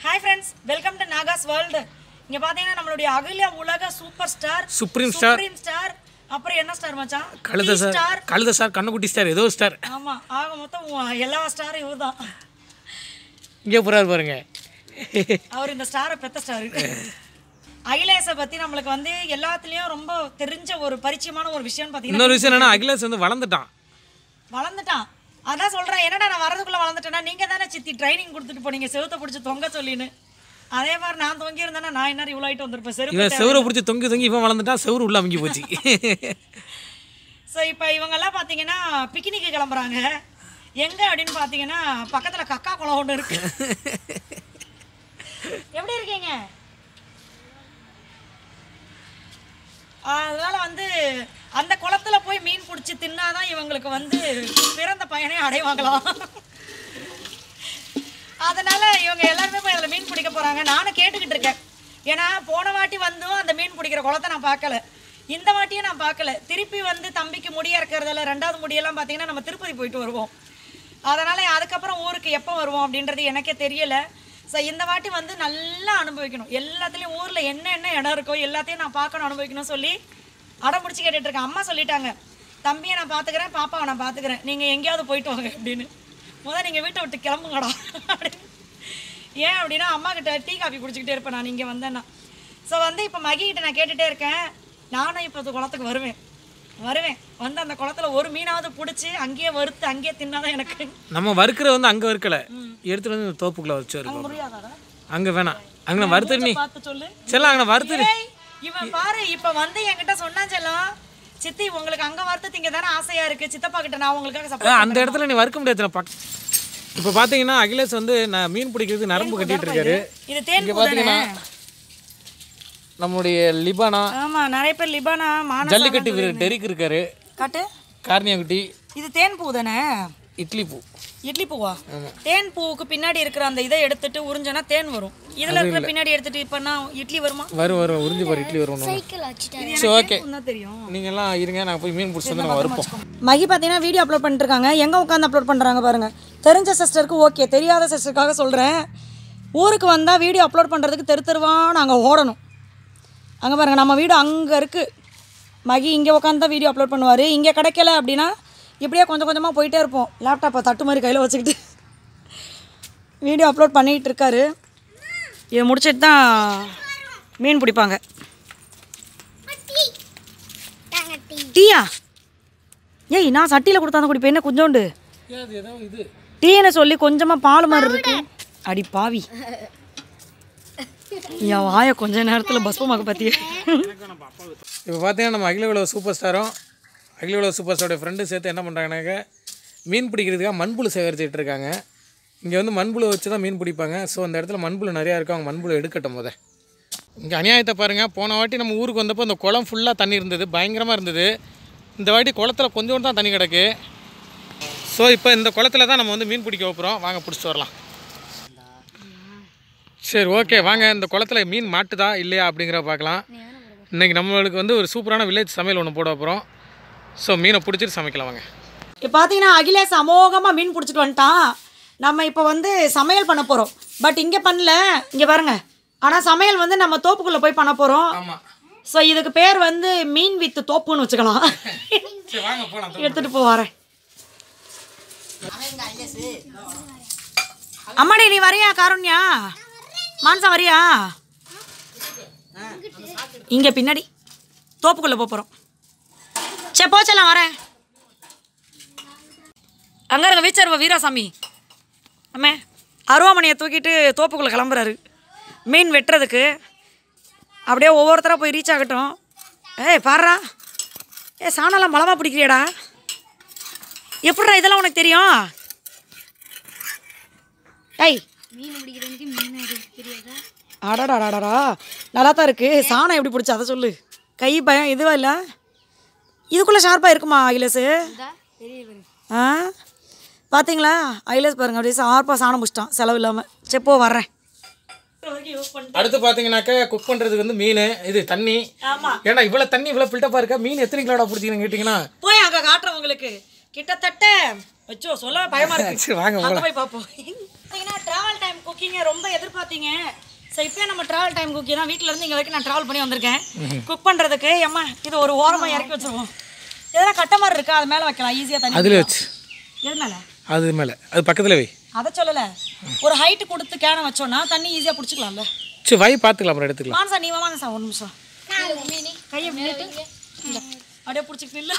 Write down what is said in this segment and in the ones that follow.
Hi friends welcome to Nagas world இங்க பாத்தீங்கன்னா நம்மளுடைய அகில உலக super star supreme star supreme star அப்புறம் என்ன ஸ்டார் மச்சான் கழுத T சார் ஸ்டார் கழுத சார் கண்ணுக்குட்டி ஸ்டார் ஏதோ ஸ்டார் ஆமா ஆக மொத்தம் உ- எல்லா ஸ்டாரும் இவர்தான் இங்கே போறாரு பாருங்க அவர் இந்த ஸ்டாரை பெத்த ஸ்டார் அகிலேஷை பத்தி நம்மளுக்கு வந்து எல்லாத்துலயும் ரொம்ப தெரிஞ்ச ஒரு பரிச்சயமான ஒரு விஷயம்னு பாத்தீங்கன்னா இன்னொரு விஷயம் என்னன்னா அகிலேஷ் வந்து வளர்ந்துட்டான் வளர்ந்துட்டான் அதான் சொல்றேன் என்னடா நான் வரதுக்குள்ள வளர்ந்துட்டேன்னா நீங்க தானே சித்தி ட்ரைனிங் கொடுத்துட்டு போனீங்க செவுத்த பிடிச்சி தொங்க சொல்லின்னு அதே மாதிரி நான் தொங்கி இருந்தேன்னா நான் என்ன இவ்வளோ ஆயிட்டு வந்திருப்பேன் செருப்பு இவன் செவரை பிடிச்சி தொங்கி தொங்கி இவன் வளர்ந்துட்டான் செவரு உள்ள அமைக்கி போச்சு ஸோ இப்போ இவங்கெல்லாம் பார்த்தீங்கன்னா பிக்னிக்கு கிளம்புறாங்க எங்கே அப்படின்னு பார்த்தீங்கன்னா பக்கத்தில் கக்கா குளம் ஒன்று இருக்கு எப்படி இருக்கீங்க அதனால வந்து அந்த குளத்துல போய் மீன் பிடிச்சி தின்னாதான் இவங்களுக்கு வந்து பிறந்த பையனே அடைவாங்களாம் அதனால இவங்க எல்லாருமே போய் அதில் மீன் பிடிக்க போறாங்க நானும் கேட்டுக்கிட்டு இருக்கேன் ஏன்னா போன வாட்டி வந்தும் அந்த மீன் பிடிக்கிற குளத்தை நான் பார்க்கல இந்த வாட்டியும் நான் பார்க்கல திருப்பி வந்து தம்பிக்கு முடியா இருக்கிறதுல ரெண்டாவது முடியெல்லாம் பார்த்தீங்கன்னா நம்ம திருப்பதி போயிட்டு வருவோம் அதனால அதுக்கப்புறம் ஊருக்கு எப்போ வருவோம் அப்படின்றது எனக்கே தெரியல ஸோ இந்த வாட்டி வந்து நல்லா அனுபவிக்கணும் எல்லாத்துலேயும் ஊரில் என்ன என்ன இடம் இருக்கோ எல்லாத்தையும் நான் பார்க்கணும் அனுபவிக்கணும் சொல்லி அடம் பிடிச்சி கேட்டுட்டு இருக்கேன் அம்மா சொல்லிட்டாங்க தம்பியை நான் பார்த்துக்கிறேன் பாப்பாவை நான் பார்த்துக்கிறேன் நீங்கள் எங்கேயாவது போயிட்டு வாங்க அப்படின்னு முதல் நீங்கள் வீட்டை விட்டு கிளம்புங்கடா அப்படின்னு ஏன் அப்படின்னா அம்மா கிட்ட டீ காஃபி குடிச்சிக்கிட்டே இருப்பேன் நான் இங்கே வந்தேன்னா ஸோ வந்து இப்போ மகி கிட்ட நான் கேட்டுகிட்டே இருக்கேன் நானும் இப்போ அந்த குளத்துக்கு வருவேன் வருவேன் வந்து அந்த குளத்துல ஒரு மீனாவது பிடிச்சி அங்கேயே வறுத்து அங்கேயே தின்னாதான் எனக்கு நம்ம வறுக்கிற வந்து அங்கே வறுக்கல எடுத்துட்டு வந்து இந்த தோப்புக்குள்ள வச்சு இருக்கோம் புரியாதாடா அங்கே வேணாம் அங்கே நான் வறுத்து நீ பார்த்து சொல்லு செல்லாம் அங்கே வறுத்து ஏய், இவன் பாரு இப்ப வந்து என்கிட்ட சொன்னான் செல்லம் சித்தி உங்களுக்கு அங்க வறுத்து திங்க தானே ஆசையா இருக்கு சித்தப்பா கிட்ட நான் உங்களுக்காக ஆ, சப்போர்ட் அந்த இடத்துல நீ வறுக்க முடியாது பக் இப்போ பார்த்தீங்கன்னா அகிலேஷ் வந்து நான் மீன் பிடிக்கிறதுக்கு நரம்பு கட்டிட்டு இருக்காரு இது தேன் இங்கே பூ தானே? பார்த்தீங்கன்னா நம்மளுடைய லிபானா ஆமா நிறைய பேர் லிபானா மானசா ஜல்லிக்கட்டு வீரர் டெரிக் இருக்காரு காட்டு கார்னியாங்குட்டி இது தேன் பூ தானே இட்லி பூ இட்லி பூவா தேன் பூவுக்கு பின்னாடி இருக்கிற அந்த இதை எடுத்துட்டு உறிஞ்சனா தேன் வரும் இதுல இருக்கிற பின்னாடி எடுத்துட்டு இப்ப நான் இட்லி வருமா வரும் வரும் உறிஞ்சி பாரு இட்லி வரும் சரி ஓகே தான் தெரியும் நீங்கள் எல்லாம் இருங்க நான் போய் மீன் பிடிச்சி வந்து நம்ம வறுப்போம் மகி பார்த்தீங்கன்னா வீடியோ அப்லோட் பண்ணிட்டு இருக்காங்க எங்கே உட்காந்து அப்லோட் பண்ணுறாங்க பாருங்க தெரிஞ்ச சிஸ்டருக்கு ஓகே தெரியாத சிஸ்டருக்காக சொல்கிறேன் ஊருக்கு வந்தால் வீடியோ அப்லோட் பண்ணுறதுக்கு தெரு தெருவாக நாங்கள் ஓடணும் அங்கே பாருங்க நம்ம வீடு அங்கே இருக்குது மகி இங்கே உட்காந்து தான் வீடியோ அப்லோட் பண்ணுவார் இங்கே கிடைக்கல அப்படின்னா இப்படியே கொஞ்சம் கொஞ்சமாக போயிட்டே இருப்போம் லேப்டாப்பை தட்டு மாதிரி கையில் வச்சுக்கிட்டு வீடியோ அப்லோட் பண்ணிகிட்டு இருக்காரு இதை முடிச்சிட்டு தான் மீன் பிடிப்பாங்க டீயா ஏய் நான் சட்டியில் கொடுத்தாந்து குடிப்பேன் என்ன கொஞ்சோண்டு அது ஏதோ இது டீன்னு சொல்லி கொஞ்சமாக பால் மாதிரி இருக்கு அடி பாவி என் வாயை கொஞ்ச நேரத்தில் பஸ்பமாக பற்றியே இப்போ பார்த்தீங்கன்னா நம்ம அகில உலக சூப்பர் ஸ்டாரும் அகில உலக சூப்பர் ஸ்டாரோட ஃப்ரெண்டும் சேர்த்து என்ன பண்ணுறாங்கனாக்க மீன் பிடிக்கிறதுக்காக மண்புழு சேகரிச்சுட்டு இருக்காங்க இங்கே வந்து மண்புழு வச்சு தான் மீன் பிடிப்பாங்க ஸோ அந்த இடத்துல மண்புழு நிறையா இருக்கும் அவங்க மண்புழு எடுக்கட்டும் போத இங்கே அநியாயத்தை பாருங்கள் போன வாட்டி நம்ம ஊருக்கு வந்தப்போ இந்த குளம் ஃபுல்லாக தண்ணி இருந்தது பயங்கரமாக இருந்தது இந்த வாட்டி குளத்துல கொஞ்சோண்டு தான் தண்ணி கிடக்கு ஸோ இப்போ இந்த குளத்துல தான் நம்ம வந்து மீன் பிடிக்க வைப்போம் வாங்க பிடிச்சிட்டு வரலாம் சரி ஓகே வாங்க இந்த குளத்துல மீன் மாட்டுதா இல்லையா அப்படிங்கிற பார்க்கலாம் இன்னைக்கு நம்மளுக்கு வந்து ஒரு சூப்பரான வில்லேஜ் சமையல் ஒன்று போட போகிறோம் ஸோ மீனை பிடிச்சிட்டு சமைக்கலாம் வாங்க இப்போ பார்த்தீங்கன்னா அகிலேஷ் அமோகமாக மீன் பிடிச்சிட்டு வந்துட்டான் நம்ம இப்போ வந்து சமையல் பண்ண போகிறோம் பட் இங்கே பண்ணல இங்கே பாருங்க ஆனால் சமையல் வந்து நம்ம தோப்புக்குள்ளே போய் பண்ண போகிறோம் ஆமாம் ஸோ இதுக்கு பேர் வந்து மீன் வித்து தோப்புன்னு வச்சுக்கலாம் சரி வாங்க போகலாம் எடுத்துகிட்டு போ வரேன் அம்மாடி நீ வரியா காருண்யா மான்சா வரியா இங்க பின்னாடி தோப்புக்குள்ள போப் போறோம் சே போச்சலாம் வரேன் அங்க இருங்க வீச்சருவ வீராசாமி அம்மே அருவாமனையை தூக்கிட்டு தோப்புக்குள்ள கிளம்புறாரு மீன் வெட்டுறதுக்கு அப்படியே ஒவ்வொருத்தராக போய் ரீச் ஆகட்டும் ஏய் பாடுறா ஏ சாணம்லாம் பலமாக பிடிக்கிறியாடா எப்படிடா இதெல்லாம் உனக்கு தெரியும் ஏய் அடாடாடாடா நல்லா தான் இருக்கு சாணம் எப்படி பிடிச்ச அதை சொல்லு கை பயம் இதுவா இல்லை இதுக்குள்ளே ஷார்ப்பாக இருக்குமா அகிலேஷு ஆ பார்த்தீங்களா அகிலேஷ் பாருங்க அப்படியே ஷார்ப்பாக சாணம் பிடிச்சிட்டான் செலவு இல்லாமல் செப்போ வர்றேன் அடுத்து பார்த்தீங்கன்னாக்கா குக் பண்ணுறதுக்கு வந்து மீன் இது தண்ணி ஆமா ஏன்னா இவ்வளோ தண்ணி இவ்வளோ ஃபில்டப்பாக இருக்கா மீன் எத்தனை கிலோடா பிடிச்சிங்கன்னு கேட்டிங்கன்னா போய் அங்கே காட்டுறேன் உங்களுக்கு கிட்டத்தட்ட வச்சோ சொல்ல பயமா இருக்கு சரி வாங்க அங்க போகலாம் போய் பார்ப்போம் பார்த்தீங்கன்னா ட்ராவல் டைம் குக்கிங்கை ரொம்ப எதிர்பார்த்தீங்க ஸோ இப்போ நம்ம ட்ராவல் டைம் குக்கிங் தான் வீட்டில் இருந்து இங்கே வரைக்கும் நான் ட்ராவல் பண்ணி வந்திருக்கேன் குக் பண்ணுறதுக்கு அம்மா இது ஒரு ஓரமாக இறக்கி வச்சிருவோம் எதனா கட்ட மாதிரி இருக்கா அது மேலே வைக்கலாம் ஈஸியாக தண்ணி அதில் வச்சு எது மேலே அது மேலே அது பக்கத்தில் வை அதை சொல்லலை ஒரு ஹைட்டு கொடுத்து கேனை வச்சோன்னா தண்ணி ஈஸியாக பிடிச்சிக்கலாம்ல சரி வை பார்த்துக்கலாம் அப்புறம் எடுத்துக்கலாம் மானசா நீ வாங்க சார் ஒரு நிமிஷம் கையை மீட்டு இந்த, அப்படியே பிடிச்சிட்டு நில்லு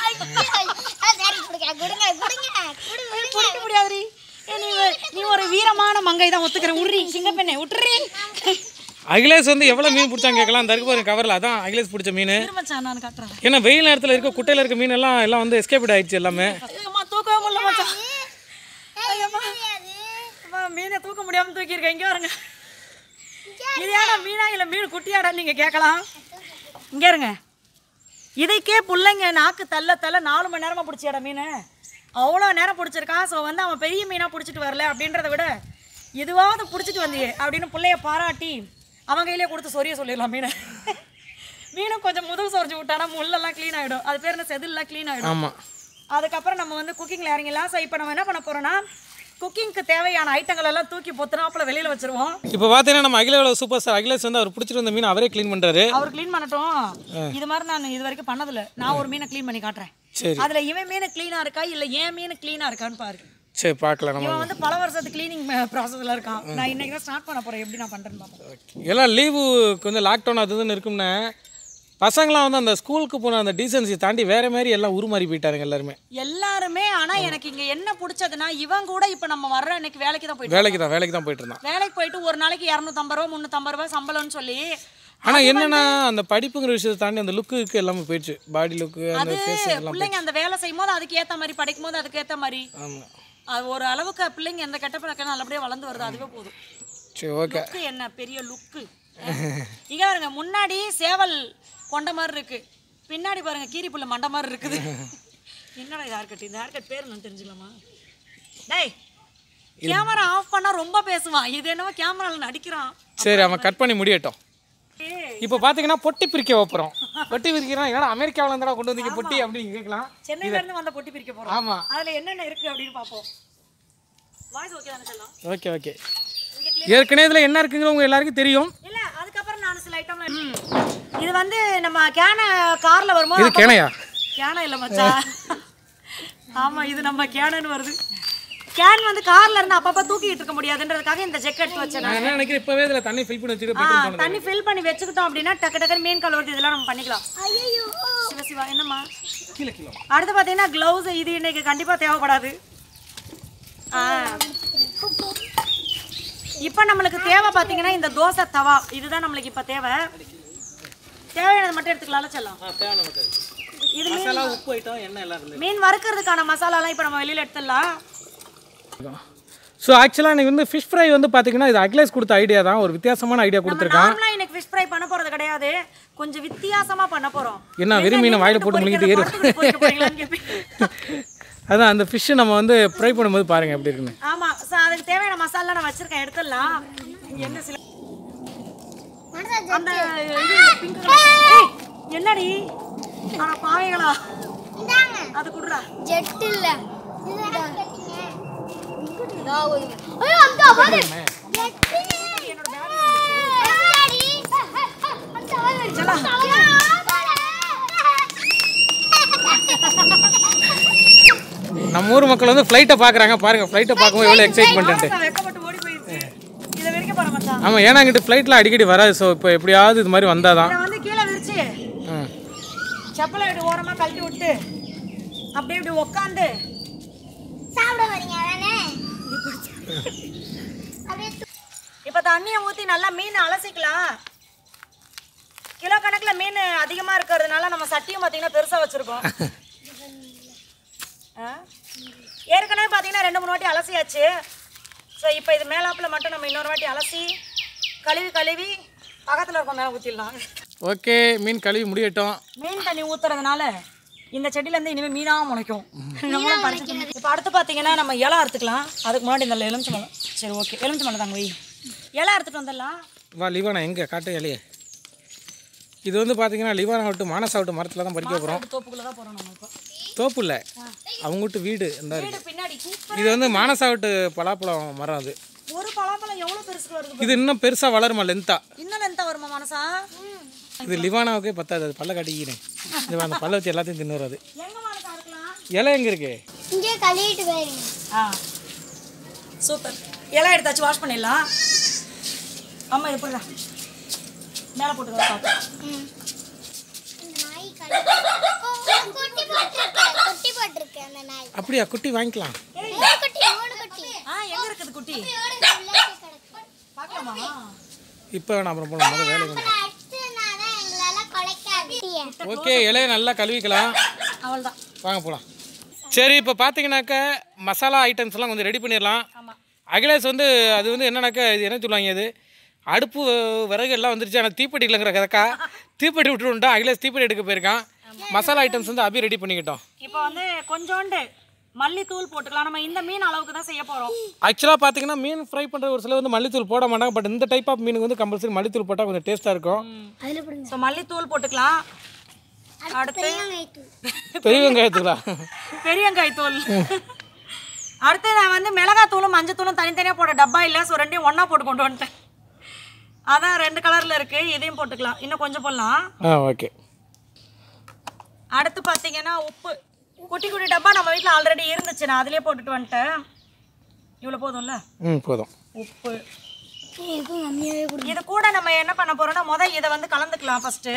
பிடிக்க முடியாதுடி ஏ, நீ ஒரு- நீ ஒரு வீரமான மங்கை தான் ஒத்துக்கிற உர்ரி சிங்கப்பெண்ணே விட்டுறி அகிலேஷ் வந்து எவ்வளோ மீன் பிடிச்சாங்க கேட்கலாம் அந்த இருக்கு பாருங்க கவரில் அதான் அகிலேஷ் பிடிச்ச மீன் மச்சான் நான் காட்டுறேன் ஏன்னா வெயில் நேரத்தில் இருக்க குட்டையில் இருக்க மீன் எல்லாம் எல்லாம் வந்து எஸ்கேப்ட் ஆயிடுச்சு எல்லாமே அம்மா தூக்கவே முடியல மச்சான் ஐயம்மா. அம்மா, மீனை தூக்க முடியாம தூக்கியிருக்கேன் இங்கே வருங்க இது ஏடா மீனா இல்லை மீன் குட்டியாடா நீங்கள் கேட்கலாம் இங்கே இருங்க இதைக்கே பிள்ளைங்க நாக்கு தள்ள தள்ள நாலு மணி நேரமாக பிடிச்சியாடா மீன் அவ்வளோ நேரம் பிடிச்சிருக்கான் ஸோ வந்து அவன் பெரிய மீனாக பிடிச்சிட்டு வரல அப்படின்றத விட இதுவாவது பிடிச்சிட்டு வந்தியே அப்படின்னு பிள்ளைய பாராட்டி அவன் கையிலே கொடுத்து சொரிய சொல்லிடலாம் மீனை மீனும் கொஞ்சம் முதுகு சொரிஞ்சு விட்டானா முள்ளெல்லாம் க்ளீன் ஆகிடும் அது பேர் என்ன செதில்லாம் க்ளீன் ஆகிடும் ஆமாம் அதுக்கப்புறம் நம்ம வந்து குக்கிங்கில் இறங்கிடலாம் ஸோ இப்போ நம்ம என்ன பண்ண போறோம்னா குக்கிங்க்கு தேவையான ஐட்டங்கள் எல்லாம் தூக்கி பொத்துனாப்புல வெளியில் வச்சிருவோம் இப்போ பார்த்தீங்கன்னா நம்ம அகில சூப்பர் ஸ்டார் அகிலேஷ் வந்து அவர் பிடிச்சிட்டு வந்த மீன் அவரே க்ளீன் பண்ணுறாரு அவர் க்ளீன் பண்ணட்டும் இது மாதிரி நான் இது வரைக்கும் பண்ணதில்ல நான் ஒரு மீனை க்ளீன் பண்ணி காட்டுறேன் சரி அதுல இவன் மீன் க்ளீனாக இருக்கா இல்லை என் மீன் க்ளீனாக இருக்கான்னு பாரு சரி பார்க்கலாம் நம்ம இவன் வந்து பல வருஷத்து க்ளீனிங் ப்ராசஸில் இருக்கான் நான் இன்னைக்கு தான் ஸ்டார்ட் பண்ண போறேன் எப்படி நான் பண்ணுறேன்னு பார்ப்போம் எல்லாம் லீவு கொஞ்சம் லாக்டவுன் அது இதுன்னு இருக்கும்னா பசங்களாம் வந்து அந்த ஸ்கூலுக்கு போன அந்த டீசன்சி தாண்டி வேற மாதிரி எல்லாம் உருமாறி போயிட்டாருங்க எல்லாருமே எல்லாருமே ஆனா எனக்கு இங்க என்ன பிடிச்சதுன்னா இவன் கூட இப்போ நம்ம வர்ற அன்னைக்கு வேலைக்கு தான் போயிட்டு வேலைக்கு தான் வேலைக்கு தான் போயிட்டு இருந்தான் வேலைக்கு போயிட்டு ஒரு நாளைக்கு இரநூத்தம்பது ரூபா முந்நூற்றம்பது ரூபா சம்பளம்னு சொல்லி ஆனால் என்னன்னா அந்த படிப்புங்கிற விஷயத்தை தாண்டி அந்த லுக்குக்கு எல்லாமே போயிடுச்சு பாடி லுக்கு அந்த ஃபேஸ் எல்லாம் பிள்ளைங்க அந்த வேலை செய்யும் போது அதுக்கு ஏத்த மாதிரி படிக்கும் போது அதுக்கு ஏத்த மாதிரி ஆமாம் அது ஒரு அளவுக்கு பிள்ளைங்க எந்த கெட்ட பழக்கம் நல்லபடியா வளர்ந்து வருது அதுவே போதும் சரி ஓகே லுக்கு என்ன பெரிய லுக்கு இங்க பாருங்க முன்னாடி சேவல் கொண்ட மாதிரி இருக்கு பின்னாடி பாருங்க கீரி புள்ள மண்ட மாதிரி இருக்குது என்னடா இது ஹேர்கட் இந்த ஹேர்கட் பேர் நான் தெரிஞ்சுக்கலாமா டேய் கேமரா ஆஃப் பண்ணா ரொம்ப பேசுவான் இது என்னவோ கேமரால நடிக்கிறான் சரி அவன் கட் பண்ணி முடியட்டும் ஏய், இப்போ பார்த்தீங்கன்னா பொட்டி பிரிக்க வைப்போம் பொட்டி பிரிக்கிறோம் ஏன்னா அமெரிக்காவில் இருந்தா கொண்டு வந்தீங்க பொட்டி அப்படின்னு கேட்கலாம் சென்னையில இருந்து வந்த பொட்டி பிரிக்க போறோம் ஆமாம் அதுல என்னென்ன இருக்கு அப்படின்னு பார்ப்போம் வாய்ஸ் ஓகே தானே சொல்லலாம் ஓகே ஓகே ஏற்கனவே இதில் என்ன இருக்குங்கிற உங்க எல்லாருக்கும் தெரியும் இல்ல அதுக்கப்புறம் நான் சில ஐட்டம்லாம் இது வந்து நம்ம கேன கார்ல வரும்போது இது கேனையா கேன இல்ல மச்சான் ஆமா இது நம்ம கேனன்னு வருது கேன் வந்து கார்ல இருந்து அப்பப்ப தூக்கிட்டு இருக்க முடியாதுன்றதுக்காக இந்த ஜெக் எடுத்து வச்சேன் நான் என்ன நினைக்கிறேன் இப்போவே இதில் தண்ணி ஃபில் பண்ணி வச்சுட்டு ஆ, பெட்ரோல் போனது தண்ணி ஃபில் பண்ணி வச்சுக்கிட்டோம் அப்படின்னா டக்கு டக்குன்னு மீன் கழுவுறது இதெல்லாம் நம்ம பண்ணிக்கலாம் சிவ சிவா என்னம்மா கீழே கீழே அடுத்து பார்த்தீங்கன்னா க்ளவுஸ் இது இன்னைக்கு கண்டிப்பா தேவைப்படாது ஆ. இப்போ நம்மளுக்கு தேவை பார்த்தீங்கன்னா இந்த தோசை தவா இதுதான் நம்மளுக்கு இப்போ தேவை தேவையானது மட்டும் எடுத்துக்கலாம்ல செல்லம் ஆ தேவை மட்டும் இது மசாலா உப்பு ஐட்டம் எண்ணெய் எல்லாம் இருந்தது மீன் வறுக்கிறதுக்கான மசாலாலாம் இப்போ நம்ம வெளியில் எடுத்துடலாம் ஸோ ஆக்சுவலாக எனக்கு வந்து ஃபிஷ் ஃப்ரை வந்து பார்த்தீங்கன்னா இது அகிலேஷ் கொடுத்த ஐடியா தான் ஒரு வித்தியாசமான ஐடியா நம்ம கொடுத்துருக்கான் நார்மலாக இன்னைக்கு ஃபிஷ் ஃப்ரை பண்ண போறது கிடையாது கொஞ்சம் வித்தியாசமா பண்ண போறோம் என்ன வெறும் மீனை வாயில போட்டு முழுங்கிட்டு ஏறும் அதான் அந்த ஃபிஷ்ஷு நம்ம வந்து ஃப்ரை பண்ணும்போது பாருங்கள் எப்படி இருக்குன்னு ஆமா சோ அதுக்கு தேவையான மசாலா நான் வச்சிருக்கேன் எடுத்துடலாம் இங்க என்ன சில அந்த இது pink color- ஏய், என்னடி ஆனா பாவைகளா அது குடுறா ஜெட் இல்ல ஐயோ அங்க பாரு நம்ம ஊர் மக்கள் வந்து ஃப்ளைட்டை பார்க்குறாங்க பாருங்கள் ஃப்ளைட்டை பார்க்கும்போது எவ்வளோ எக்ஸைட்மெண்ட்டு பாவம், வெக்கப்பட்டு ஓடி போயிடுச்சு இதை விரிக்க போற மச்சான் ஆமாம் ஏன்னா இங்கிட்டு ஃப்ளைட்டில் அடிக்கடி வராது ஸோ இப்போ எப்படியாவது இது மாதிரி வந்தால் தான் இதை வந்து கீழே விரிச்சு ம் செப்பலை இப்படி ஓரமா கழட்டி விட்டு அப்படியே இப்படி உக்காந்து சாப்பிட வரீங்க அதானே அப்படியே இப்போ தண்ணியை ஊற்றி நல்லா மீன் அலசிக்கலாம் கிலோ கணக்கில் மீன் அதிகமாக இருக்கிறதுனால நம்ம சட்டியும் பார்த்தீங்கன்னா பெருசாக வச்சுருக்கோம் ஏற்கனவே பார்த்தீங்கன்னா ரெண்டு மூணு வாட்டி அலசியாச்சு ஸோ இப்போ இது மேலாப்பில் மட்டும் நம்ம இன்னொரு வாட்டி அலசி கழுவி கழுவி பக்கத்தில் இருக்க மேலே ஊற்றிடலாம் ஓகே மீன் கழுவி முடியட்டும் மீன் தண்ணி ஊற்றுறதுனால இந்த செடியிலேருந்து இனிமேல் மீனாக முளைக்கும் நம்மளும் பறிச்சு இப்போ அடுத்து பார்த்தீங்கன்னா நம்ம இலை அறுத்துக்கலாம் அதுக்கு முன்னாடி இந்த எலுமிச்சம்பழம் சரி ஓகே எலுமிச்சம்பழம் தாங்க வை இலை அறுத்துட்டு வந்துடலாம் வா லிவானா எங்கே காட்டு இலையே இது வந்து பார்த்தீங்கன்னா லிவானா விட்டு மானசா விட்டு மரத்தில் தான் பறிக்க போகிறோம் தோப்புக்குள்ளே தான் போகிறோம் நம்ம இப்போ தோப்பு இல்லை அவங்க வீட்டு வீடு இந்த வீடு பின்னாடி சூப்பர் இது வந்து மானசா விட்டு பலாப்பழம் மரம் அது ஒரு பழம் மாம்பழம் எவ்வளவு பெருசு வருது இது இன்னும் பெருசாக வளருமா லென்த்தா இன்னும் லென்த்தா வருமா மனசா இது லிவானாவுக்கே பத்தாது அது பல்ல காட்டிக்கிறேன் இது அந்த பல்ல வச்சு எல்லாத்தையும் தின்னு வராது எங்க மனசா இருக்கலாம் இலை எங்கே இருக்கு இங்கே கழுவிட்டு போயிருங்க ஆ சூப்பர் இலை எடுத்தாச்சு வாஷ் பண்ணிடலாம் அம்மா எப்படிடா மேலே போட்டு பார்ப்போம் இந்த நாய் கழுவி குட்டி போட்டிருக்கு குட்டி போட்டிருக்கு அந்த நாய் அப்படியா குட்டி வாங்கிக்கலாம் மூணு குட்டி மூணு குட்டி ஆ எங்க இருக்குது குட்டி பார்க்கலாமா இப்போ வேணாம் அப்புறம் போகலாம் முதல்ல வேலை வேணும் அடுத்தனால எங்களால குலைக்காது ஓகே இலையை நல்லா கழுவிக்கலாம் அவள்தான் வாங்க போகலாம் சரி இப்போ பார்த்தீங்கன்னாக்க மசாலா ஐட்டம்ஸ்லாம் கொஞ்சம் ரெடி பண்ணிடலாம் ஆமா அகிலேஷ் வந்து அது வந்து என்னன்னாக்கா இது என்ன சொல்லுவாங்க அது அடுப்பு விறகு எல்லாம் வந்துருச்சு ஆனால் தீப்பெட்டி இல்லைங்கிற கதக்கா தீப்பெட்டி விட்டுருண்டா அகிலேஷ் தீப்பெட்டி எடுக்க போயிருக்கான் மசாலா ஐட்டம்ஸ் வந்து அபி ரெடி பண்ணிக்கிட்டோம் இப்போ வந்து கொஞ்சோண்டு மல்லித்தூள் போட்டுக்கலாம் நம்ம இந்த மீன் அளவுக்கு தான் செய்ய போறோம் ஆக்சுவலாக பார்த்தீங்கன்னா மீன் ஃப்ரை பண்ணுற ஒரு சிலர் வந்து மல்லித்தூள் போட மாட்டாங்க பட் இந்த டைப் ஆஃப் மீனுக்கு வந்து கம்பல்சரி மல்லித்தூள் போட்டால் கொஞ்சம் டேஸ்ட்டாக இருக்கும் அதில் போடுங்க ஸோ மல்லித்தூள் போட்டுக்கலாம் அடுத்து பெரிய வெங்காயத்துங்களா பெரிய வெங்காய தூள் அடுத்து நான் வந்து மிளகாத்தூளும் மஞ்சத்தூளும் தனித்தனியாக போட டப்பா இல்லை ஸோ ரெண்டையும் ஒன்றா போட்டு கொண்டு வந்துட்டேன் அதான் ரெண்டு கலரில் இருக்குது இதையும் போட்டுக்கலாம் இன்னும் கொஞ்சம் போடலாம் ஆ ஓகே அடுத்து பார்த்தீங்கன்னா உப்பு குட்டி குட்டி டப்பா நம்ம வீட்டில் ஆல்ரெடி இருந்துச்சு நான் அதிலே போட்டுட்டு வந்துட்டேன் இவ்வளோ போதும்ல ம் போதும் உப்பு எதுவும் கம்மியாகவே கொடு இது கூட நம்ம என்ன பண்ண போறோம்னா முதல் இதை வந்து கலந்துக்கலாம் ஃபர்ஸ்ட்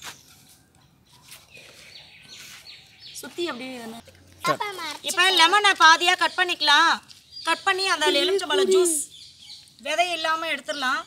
சுத்தி அப்படியே இப்போ லெமனை பாதியாக கட் பண்ணிக்கலாம் கட் பண்ணி அந்த எலுமிச்சம்பழம் ஜூஸ் விதை இல்லாமல் எடுத்துடலாம்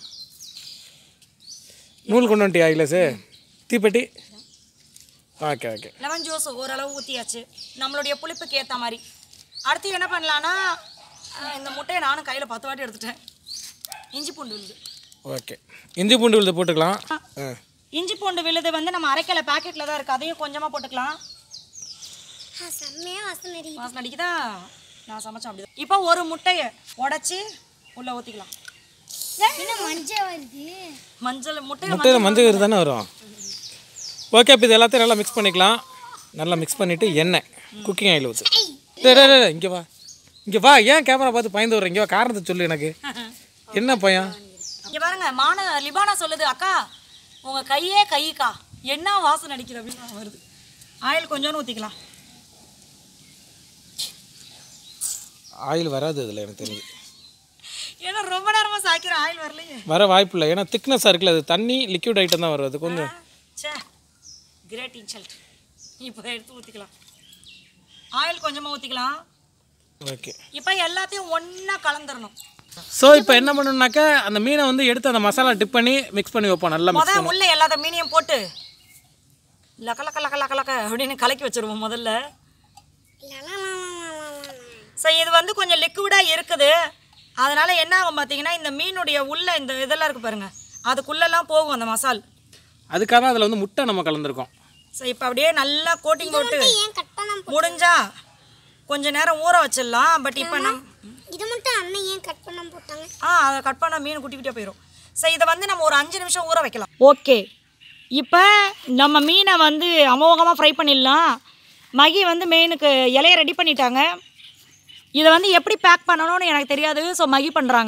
நூல் கொண்டு வந்துட்டியா அகிலேஷ் தீப்பெட்டி ஓகே ஓகே லெமன் ஜூஸ் ஓரளவு ஊற்றியாச்சு நம்மளுடைய புளிப்புக்கு ஏற்ற மாதிரி அடுத்து என்ன பண்ணலான்னா அஹ், இந்த முட்டையை நானும் கையில் பத்து வாட்டி எடுத்துட்டேன் இஞ்சி பூண்டு விழுது ஓகே இஞ்சி பூண்டு விழுது போட்டுக்கலாம் ஆ இஞ்சி பூண்டு விழுது வந்து நம்ம அரைக்கல பாக்கெட்டில் தான் இருக்குது அதையும் கொஞ்சமாக போட்டுக்கலாம் செம்மையாக வாசனை அடி வாசனை அடிக்குதா நான் சமைச்சேன் அப்படிதான் இப்போ ஒரு முட்டையை உடைச்சி உள்ளே ஊற்றிக்கலாம் என்ன மஞ்சள் வருது மஞ்சள் முட்டையை முட்டையில் மஞ்சள் கரு தானே வரும் ஓகே இப்போ இது எல்லாத்தையும் நல்லா மிக்ஸ் பண்ணிக்கலாம் நல்லா மிக்ஸ் பண்ணிவிட்டு எண்ணெய் குக்கிங் ஆயில் ஊற்று டேய் டேய், டேய், இங்கே வா இங்கே வா ஏன் கேமரா பார்த்து பயந்து வர்ற இங்கே வா காரணத்தை சொல்லு எனக்கு என்ன பையன் இங்கே பாருங்க மான லிபானா சொல்லுது அக்கா உங்கள் கையே கைக்கா என்ன வாசனை அடிக்குது அப்படின்னு வருது ஆயில் கொஞ்சோன்னு ஊற்றிக்கலாம் ஆயில் வராது இதில் எனக்கு தெரிஞ்சு ஏன்னா ரொம்ப நேரமாக சாய்க்கிற ஆயில் வரலையே வர வாய்ப்பு இல்லை ஏன்னா திக்னஸாக இருக்குல்ல அது தண்ணி லிக்விட் ஐட்டம் தான் வரும் அது கொஞ்சம் சே கிரேட் இன்சல்ட் இப்போ எடுத்து ஊற்றிக்கலாம் ஆயில் கொஞ்சமாக ஊற்றிக்கலாம் ஓகே இப்போ எல்லாத்தையும் ஒன்றா கலந்துடணும் ஸோ இப்போ என்ன பண்ணணும்னாக்க அந்த மீனை வந்து எடுத்து அந்த மசாலா டிப் பண்ணி மிக்ஸ் பண்ணி வைப்போம் நல்லா மிக்ஸ் முத உள்ள எல்லாத்த மீனையும் போட்டு லக்க லக்க லக்க லக்க லக்க அப்படின்னு கலக்கி வச்சிருவோம் முதல்ல ஸோ இது வந்து கொஞ்சம் லிக்விடாக இருக்குது அதனால என்ன ஆகும் பார்த்தீங்கன்னா இந்த மீனுடைய உள்ள இந்த இதெல்லாம் இருக்கு பாருங்க அதுக்குள்ளெல்லாம் போகும் அந்த மசால் அதுக்காக தான் அதில் வந்து முட்டை நம்ம கலந்துருக்கோம் ஸோ இப்போ அப்படியே நல்லா கோட்டிங் போட்டு ஏன் கட் பண்ண முடிஞ்சா கொஞ்ச நேரம் ஊற வச்சிடலாம் பட் இப்போ நம் இது மட்டும் அண்ணன் ஏன் கட் பண்ண போட்டாங்க ஆ அதை கட் பண்ணால் மீன் குட்டி குட்டியாக போயிடும் ஸோ இதை வந்து நம்ம ஒரு அஞ்சு நிமிஷம் ஊற வைக்கலாம் ஓகே இப்போ நம்ம மீனை வந்து அமோகமாக ஃப்ரை பண்ணிடலாம் மகி வந்து மெயினுக்கு இலைய ரெடி பண்ணிட்டாங்க இதை வந்து எப்படி பேக் பண்ணணும்னு எனக்கு தெரியாது ஸோ மகி பண்ணுறாங்க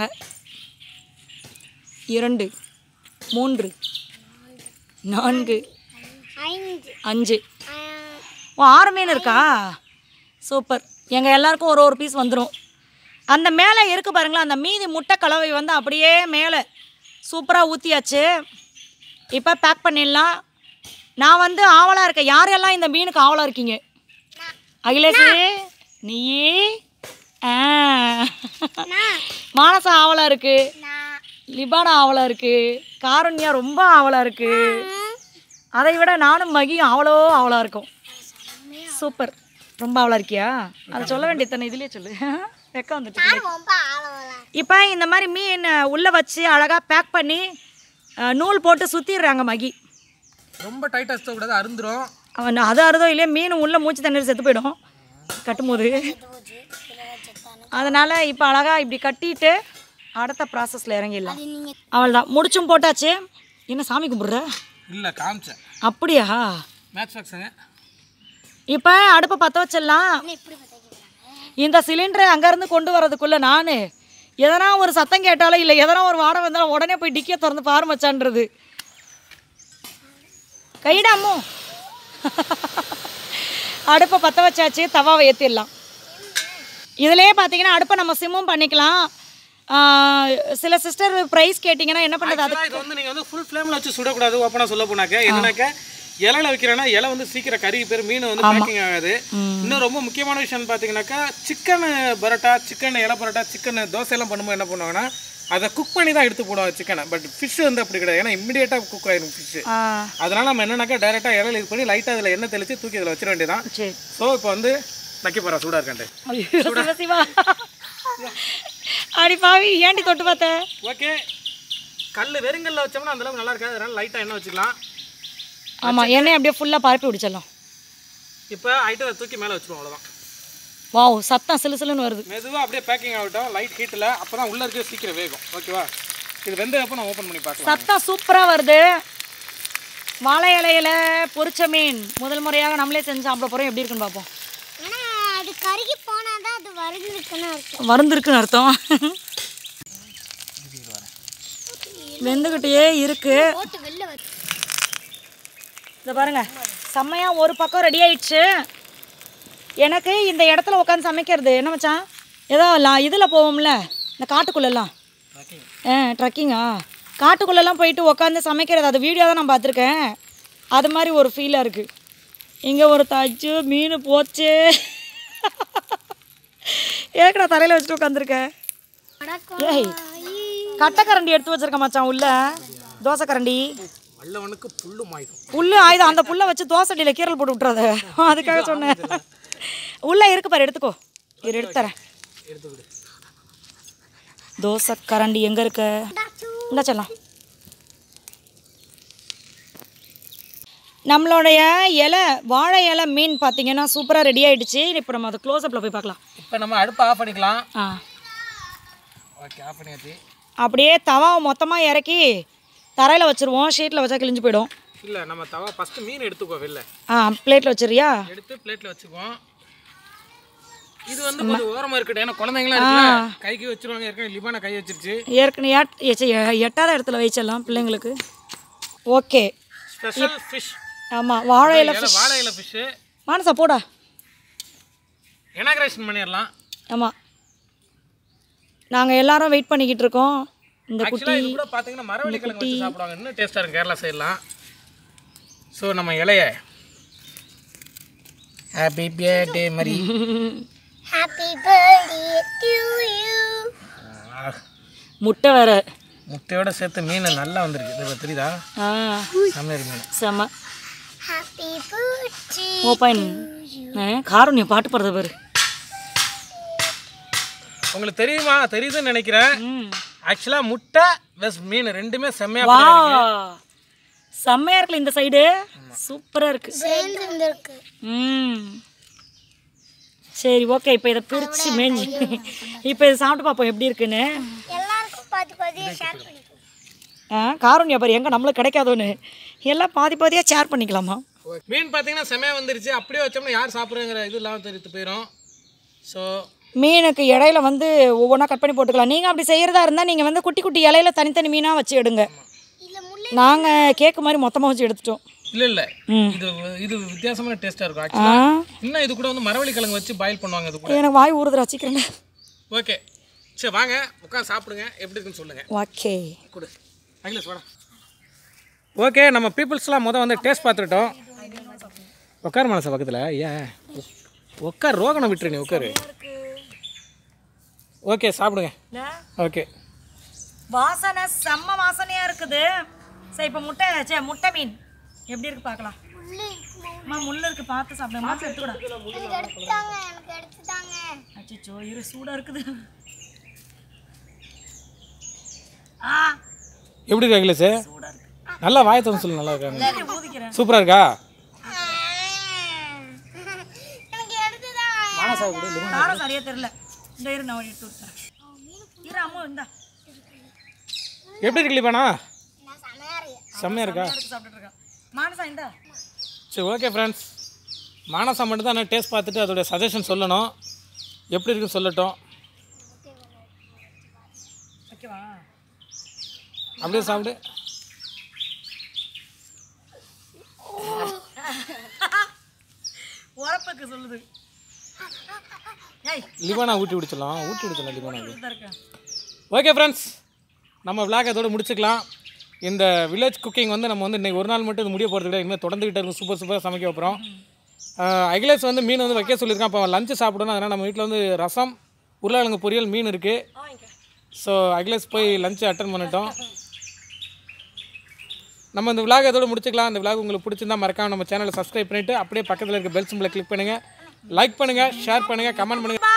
இரண்டு மூன்று நான்கு ஐந்து அஞ்சு ஆ, ஓ ஆறு மீன் இருக்கா சூப்பர் எங்கள் எல்லாருக்கும் ஒரு ஒரு பீஸ் வந்துடும் அந்த மேலே இருக்கு பாருங்களா அந்த மீதி முட்டை கலவை வந்து அப்படியே மேலே சூப்பராக ஊற்றியாச்சு இப்போ பேக் பண்ணிடலாம் நான் வந்து ஆவலாக இருக்கேன் யாரெல்லாம் இந்த மீனுக்கு ஆவலாக இருக்கீங்க அகிலேஷ் நீயே ஆ மானசா ஆவலாக இருக்குது நான் லிபானா ஆவலாக இருக்குது காருண்யா ரொம்ப ஆவலாக இருக்குது அதை விட நானும் மகியும் அவ்வளோ ஆவலாக இருக்கும் சூப்பர் ரொம்ப ஆவலாக இருக்கியா அதை சொல்ல வேண்டிய தானே இதுலேயே சொல்லு வெக்க வந்துட்டு நானும் ரொம்ப ஆளவலாம் இப்போ இந்த மாதிரி மீன் உள்ளே வச்சு அழகாக பேக் பண்ணி அஹ், நூல் போட்டு சுற்றிடுறாங்க மகி ரொம்ப டைட்டாக சுற்றக்கூடாது அருந்துரும் அவன் அது அறுதோ இல்லையா மீன் உள்ளே மூச்சு தண்ணீர் செத்து போயிடும் கட்டும்போது அதனால் இப்போ அழகாக இப்படி கட்டிட்டு அடுத்த ப்ராசஸில் இறங்கிடலாம் நீங்க அவள்தான் முடிச்சும் போட்டாச்சு என்ன சாமி கும்பிட்ற இல்லை காமிச்சேன் அப்படியா மேட்ச் பாக்ஸுங்க இப்போ அடுப்பை பற்ற வச்சிடலாம் இப்படி பார்த்துக்கிறாங்க இந்த சிலிண்டரை அங்கேருந்து கொண்டு வரதுக்குள்ளே நான் எதனா ஒரு சத்தம் கேட்டாலும் இல்லை எதனா ஒரு வாடை வந்தாலும் உடனே போய் டிக்கியை திறந்து பாரு மச்சான்றது கைடாமோ அடுப்பை பற்ற வச்சாச்சு தவாவை ஏற்றிடலாம் இதுலயே பார்த்தீங்கன்னா அடுப்பை நம்ம சிம்மும் பண்ணிக்கலாம் ஆ, சில சிஸ்டர் ப்ரைஸ் கேட்டிங்கன்னா என்ன பண்ணுறது அது Actually, இது வந்து நீங்க வந்து ஃபுல் ஃப்ளேம்ல வச்சு சுடக்கூடாது ஓப்பனா சொல்ல போனாக்க என்னன்னாக்க இலையில வைக்கிறேன்னா இலை வந்து சீக்கிரம் கருகி பேர் மீன் வந்து பேக்கிங் ஆகாது இன்னும் ரொம்ப முக்கியமான விஷயம் பார்த்தீங்கன்னாக்கா சிக்கன் பரோட்டா சிக்கன் இலை பரோட்டா சிக்கன் தோசை எல்லாம் பண்ணும்போது என்ன பண்ணுவாங்கன்னா அதை குக் பண்ணி தான் எடுத்து போடுவாங்க சிக்கனை பட் ஃபிஷ் வந்து அப்படி கிடையாது ஏன்னா இமிடியேட்டாக குக் ஆயிரும் ஃபிஷ் ஆ அதனால நம்ம என்னன்னாக்கா டேரெக்டாக இலையில இது பண்ணி லைட்டாக அதில் எண்ணெய் தெளிச்சு தூக்கி இதில் வச்சிட வேண்டியதான் சரி ஸோ இப்போ வந்து நக்கி போகிறா சூடாக இருக்காண்டு ஐயோ, சிவா சிவா அடி பாவி ஏன்டி தொட்டு பார்த்த ஓகே கல் வெறுங்கல்ல வச்சோம்னா அந்த அளவுக்கு நல்லா இருக்காது அதனால லைட்டாக எண்ணெய் வச்சுக்கலாம் ஆமாம் எண்ணெய் அப்படியே ஃபுல்லாக பரப்பி விடிச்சிடலாம் இப்போ ஐட்டத்தை தூக்கி மேலே வச்சிருவோம் அவ்வளோதான் வாவ் சத்தம் சிலு சிலுன்னு வருது மெதுவாக அப்படியே பேக்கிங் ஆகட்டும் லைட் ஹீட்டில் அப்போ தான் உள்ளே இருக்க சீக்கிரம் வேகும் ஓகேவா இது வெந்ததுக்கப்புறம் நான் ஓப்பன் பண்ணி பார்க்கலாம் சத்தம் சூப்பராக வருது வாழை இலையில பொரிச்ச மீன் முதல் முறையாக நம்மளே செஞ்சு சாப்பிட போகிறோம் எப்படி இருக்குன்னு பார்ப்போம் ஆனா அது கருகி போனாதான் அது வருதுன்னு அர்த்தம் மருந்துருக்குன்னு அர்த்தம் வெந்துக்கிட்டே இருக்கு போட்டு வெளில வச்சு இதை பாருங்க செம்மையா ஒரு பக்கம் ரெடி ஆயிடுச்சு எனக்கு இந்த இடத்துல உட்காந்து சமைக்கிறது என்ன மச்சான் ஏதோ லா- இதில் போவோம்ல இந்த காட்டுக்குள்ளெல்லாம் ஆ ட்ரக்கிங்கா காட்டுக்குள்ளெல்லாம் போயிட்டு உட்காந்து சமைக்கிறது அது வீடியோ தான் நான் பார்த்துருக்கேன் அது மாதிரி ஒரு ஃபீலாக இருக்குது இங்கே ஒரு தச்சு மீன் போச்சு ஏக்கடா தலையில் வச்சுட்டு உட்காந்துருக்கேன் ஏய் கட்டைக்கரண்டி எடுத்து வச்சிருக்க மச்சான் உள்ள தோசை கரண்டி வல்லவனுக்கு புல்லு மாயுதும் புல்லு ஆயுதம் அந்த புல்லை வச்சு தோசைடியில் கீரல் போட்டு விட்றாத அதுக்காக சொன்னேன் உள்ள இருக்கு பாரு எடுத்துக்கோ இரு எடுத்து தரேன் தோசை கரண்டி எங்க இருக்க இந்த செல்லாம் நம்மளுடைய இலை வாழை இலை மீன் பார்த்தீங்கன்னா சூப்பராக ரெடி ஆயிடுச்சு இப்போ நம்ம அதை க்ளோஸ்அப்பில் போய் பார்க்கலாம் இப்போ நம்ம அடுப்பை ஆஃப் பண்ணிக்கலாம் ஆ ஓகே ஆஃப் பண்ணியாச்சு அப்படியே தவாவை மொத்தமாக இறக்கி தரையில் வச்சுருவோம் ஷீட்டில் வச்சா கிழிஞ்சு போயிடும் இல்லை நம்ம தவா ஃபஸ்ட்டு மீன் எடுத்துக்கோ வெளில ஆ பிளேட்டில் வச்சிடுறியா எடுத்து பிளேட்டில் வச்சுக்குவோம் இது வந்து கொஞ்சம் ஓரமாக இருக்கட்டும் ஏன்னா குழந்தைங்களாம் இருக்குல்ல கைக்கு வச்சிருவாங்க ஏற்கனவே லிபானா கை வச்சிருச்சு ஏற்கனவே எட் ஏ, சே, எட்டாத இடத்துல வச்சிடலாம் பிள்ளைங்களுக்கு ஓகே ஸ்பெஷல் ஃபிஷ் ஆமாம் வாழை இலை இலை வாழை இலை ஃபிஷ்ஷு மானசா போடா இனாகிரேஷன் பண்ணிடலாம் ஆமாம் நாங்கள் எல்லாரும் வெயிட் பண்ணிக்கிட்டு இருக்கோம் இந்த குட்டி ஆக்சுவலாக இது கூட பார்த்தீங்கன்னா மரவள்ளி கிழங்கு வச்சு சாப்பிடுவாங்க இன்னும் டேஸ்ட்டாக இருக்கும் கேரளா சைட்லாம் ஸோ நம்ம இலைய ஹாப்பி பர்த்டே மாதிரி ஹாப்பி பர்த்டே டு யூ முட்டை வேற முட்டையோட சேர்த்து மீன் நல்லா வந்திருக்கு இது இப்ப தெரியுதா ஆ சமையல் மீன் செம்ம ஹாப்பி பர்த்டே ஓப்பன் காரம் நீ பாட்டு பாடுறது பாரு உங்களுக்கு தெரியுமா தெரியுதுன்னு நினைக்கிறேன் ம் ஆக்சுவலாக முட்டை வெஸ் மீன் ரெண்டுமே செம்மையாக வா செம்மையா இருக்குல்ல இந்த சைடு சூப்பரா இருக்கு சேர்ந்து இருந்திருக்கு ம் சரி ஓகே இப்போ இதை பிரித்து மேஞ்சி இப்போ இதை சாப்பிட்டு பார்ப்போம் எப்படி இருக்குன்னு எல்லாருக்கும் பாதி பாதியா ஷேர் பண்ணிக்கோ ஆ காரணியா பாரு எங்கே நம்மளுக்கு கிடைக்காதோன்னு எல்லாம் பாதி பாதியாக ஷேர் பண்ணிக்கலாமா மீன் பார்த்தீங்கன்னா செம்மையாக வந்துருச்சு அப்படியே வச்சோம்னா யார் சாப்பிட்றங்கிற இது இல்லாமல் தெரிவித்து போயிடும் ஸோ மீனுக்கு இடையில வந்து ஒவ்வொன்றா கட் பண்ணி போட்டுக்கலாம் நீங்கள் அப்படி செய்கிறதா இருந்தால் நீங்கள் வந்து குட்டி குட்டி இலையில தனித்தனி மீனாக வச்சு எடுங்க இல்ல முள்ளு நாங்கள் கேக்கு மாதிரி மொத்தமாக வச்சு எடுத்துட்டோம் இல்லை இல்லை ம். இது இது வித்தியாசமான டேஸ்ட்டாக இருக்கும் ஆ ஆக்சுவலாக இன்னும் இது கூட வந்து மரவள்ளி கிழங்கு வச்சு பாயில் பண்ணுவாங்க இது கூட எனக்கு வாய் ஊறுதுடா சீக்கிரம் ஓகே சரி வாங்க உட்காந்து சாப்பிடுங்க எப்படி இருக்குன்னு சொல்லுங்கள் ஓகே கொடு அகிலேஷ் வாடா ஓகே நம்ம பீப்புள்ஸ்லாம் மொதல் வந்து டேஸ்ட் பார்த்துட்டோம் உட்கார் மனசா பக்கத்தில் ஏன் உட்கார் ரோகணம் விட்டுரு நீ உட்காரு ஓகே சாப்பிடுங்க ஓகே வாசனை செம்ம வாசனையா இருக்குது சரி இப்போ முட்டை சே முட்டை மீன் எப்படி இருக்கு பார்க்கலாம் அம்மா முள்ள இருக்கு பார்த்து சாப்பிடுங்க மாசம் எடுத்துக்கூடா எனக்கு எடுத்துட்டாங்க எனக்கு எடுத்துட்டாங்க அச்சோ இரு சூடா இருக்குது ஆ எப்படி இருக்கு அகிலேஷ் சூடா இருக்கு நல்லா வாயை திறந்து சொல்லு நல்லா இருக்காங்க சரி, ஊதிக்கிறேன் சூப்பராக இருக்கா எனக்கு எடுத்துட்டாங்க காரம் சரியா தெரியல இந்த இரு நான் எடுத்து விட்டுறேன் இரு அம்மா இந்தா எப்படி இருக்கு லிபானா நான் செமையா இருக்கேன் செம்மையாக இருக்கா எடுத்து சாப்பிட்டுட்டு இருக்கேன் மானசா இந்தா சரி ஓகே ஃப்ரெண்ட்ஸ் மானசா மட்டும் தான் நான் டேஸ்ட் பார்த்துட்டு அதோடைய சஜஷன் சொல்லணும் எப்படி இருக்குன்னு சொல்லட்டும் அப்படியே சாப்பிடு உரப்புக்கு சொல்லுது ஏய் லிவானா ஊட்டி விடுச்சலாம் ஊட்டி விடுச்சலாம் லிவானாக்கு இதா இருக்கா ஓகே ஃப்ரெண்ஸ் நம்ம விளாக் அதோட முடிச்சுக்கலாம் இந்த வில்லேஜ் குக்கிங் வந்து நம்ம வந்து இன்னைக்கு ஒரு நாள் மட்டும் இது முடிய போகிறது விட இனிமேல் தொடர்ந்துகிட்டே இருக்கும் சூப்பர் சூப்பராக சமைக்க போகிறோம் அகிலேஷ் வந்து மீன் வந்து வைக்க சொல்லியிருக்கான் அப்போ லஞ்சு சாப்பிடணும் அதனால் நம்ம வீட்டில் வந்து ரசம் உருளைக்கிழங்கு பொரியல் மீன் இருக்குது வாங்கிக்க ஸோ அகிலேஷ் போய் லஞ்சு அட்டன் பண்ணிட்டோம் நம்ம இந்த விலாக் அதோட முடிச்சுக்கலாம் இந்த விலாக் உங்களுக்கு பிடிச்சிருந்தா மறக்காம நம்ம சேனலை சப்ஸ்கிரைப் பண்ணிவிட்டு அப்படியே பக்கத்தில் இருக்க பெல் சிம்பிளை கிளிக் பண்ணுங்கள் லைக் பண்ணுங்கள் ஷேர் பண்ணுங்கள் கமெண்ட் பண்ணுங்கள்